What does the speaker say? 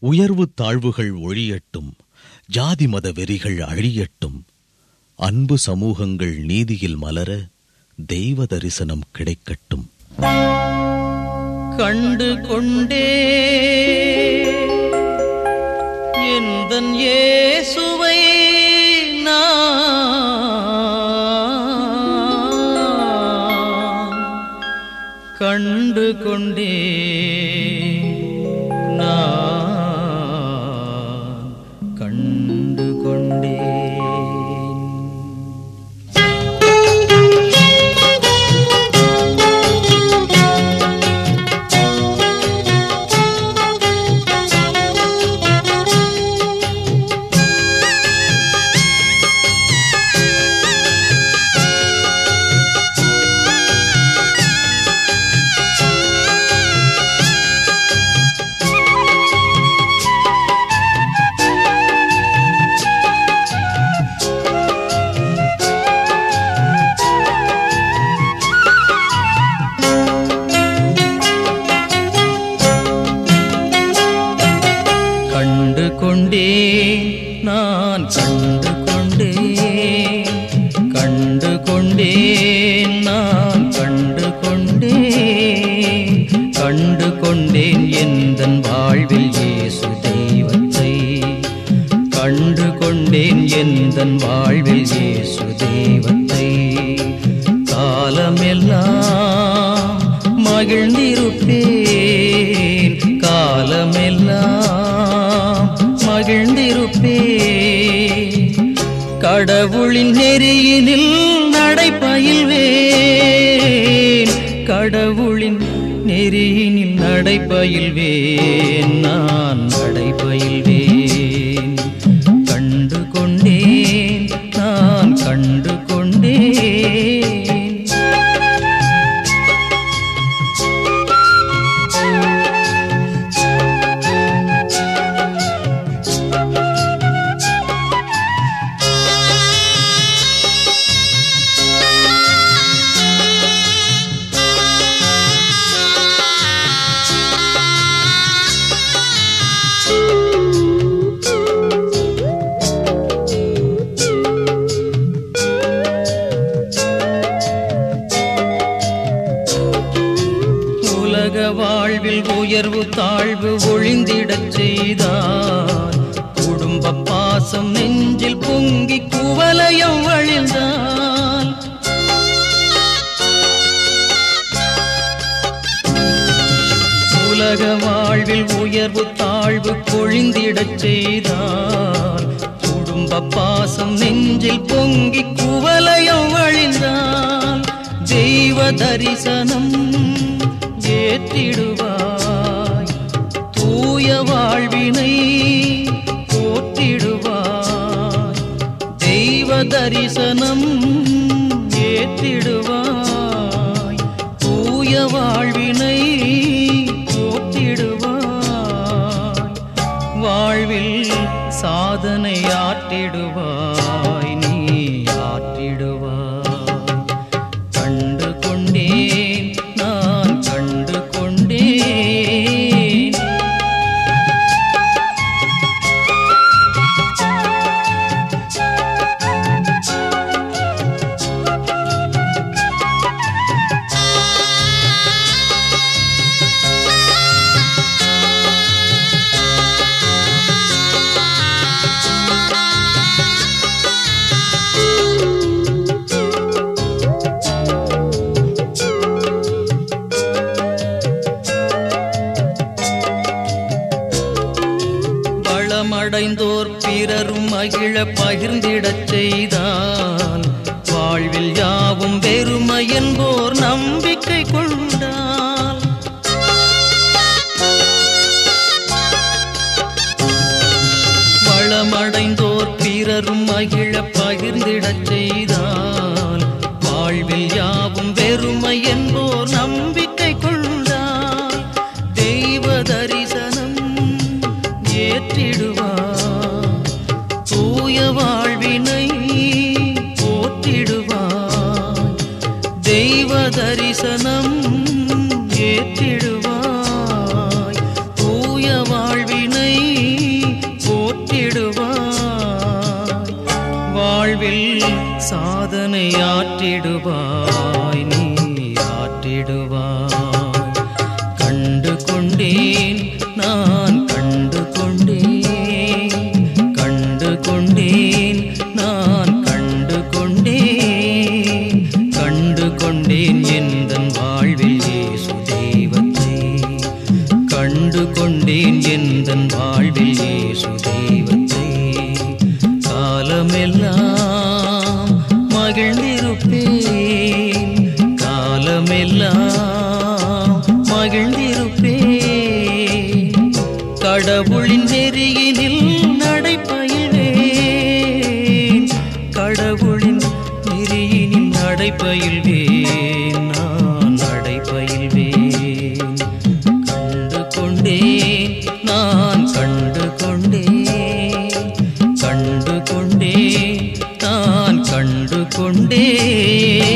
உயர்வு தாழ்வுகள் ஒழியட்டும் ஜாதி மத வெறிகள் அழியட்டும் அன்பு சமூகங்கள் நீதியில் மலர தெய்வ தரிசனம் கிடைக்கட்டும் கண்டு கொண்டே எந்தன் இயேசுவை நான் கண்டு கொண்டே நான் கண்டு கொண்டேன் கண்டு கொண்டேன் நான் கண்டு கொண்டேன் கண்டு கொண்டேன் நான் கண்டு கொண்டேன் கண்டு கொண்டேன் எந்தன் வாழ்வில் இயேசு தெய்வத்தை கண்டு கொண்டேன் எந்தன் வாழ்வில் இயேசு தெய்வத்தை காலமெல்லாம் மகிழ்ந்திருப்பேன் காலமெல்லாம் மகிழ்ந்திருப்பேன் கடவுளின் நெறியினில் நடைபயில்வேன் கடவுளின் நெறியினில் நடைபயில்வேன் நான் நடைபயில்வேன் கண்டு கொண்டேன் நான் கண்டு கொண்டேன் உலக வாழ்வில் உயர்வு தாழ்வு ஒழிந்திடச் செய்தார் குடும்ப பாசம் நெஞ்சில் பொங்கி குவலயம் வழிந்தான் உலக வாழ்வில் உயர்வு தாழ்வு கொழிந்திடச் செய்தார் குடும்ப பாசம் நெஞ்சில் பொங்கி குவலயம் வழிந்தான் தெய்வ தரிசனம் ஏற்றிடுவாய் தூய வாழ்வினை போற்றிடுவாய் தெய்வ தரிசனம் ஏற்றிடுவாய் தூய வாழ்வினை போற்றிடுவாய் வாழ்வில் சாதனை ஆற்றிடுவாய் நீ ஆற்றிடுவாய் கண்டு கொண்டேன் நான் கண்டு கொண்டேன் வளமடைந்தோர் பிறரும் மகிழ பகிர்ந்திடச் செய்தான் வாழ்வில் யாவும் வெறுமை என்போர் நம்பிக்கை கொண்டால் வளமடைந்தோர் பிறரும் மகிழ பகிர்ந்திடச் செய்தான் வாழ்வில் யாவும் வெறுமை என்போர் நம்பிக்கை கொண்டால் தெய்வ தரிசனம் ஏற்றிடுவார் தூய வாழ்வினை போற்றிடுவார் தெய்வ தரிசனம் ஏற்றிடுவாய் தூய வாழ்வினை ஆற்றிடுவாய் நீ ஆற்றிடுவாய் கண்டு கொண்டேன் நான் கண்டு கொண்டேன் கண்டு கொண்டேன் நான் கண்டு கொண்டேன் கண்டு கொண்டேன் எந்தன் வாழ்வில் இயேசு தெய்வத்தை கண்டு கொண்டேன் எந்தன் வாழ்வில் இயேசு தெய்வத்தை காலமெல்லாம் மகிழ்ந்திருப்பேன் காலமெல்லாம் மகிழ்ந்திருப்பேன் கடவுளின் நெறியினில் நடைபயில்வேன் கடவுளின் நெறியினில் நடைபயில்வேன் நான் நடைபயில்வேன் கண்டு கொண்டேன் நான் கண்டு கொண்டேன் கண்டு கொண்டேன் நான் கண்டு கொண்டேன்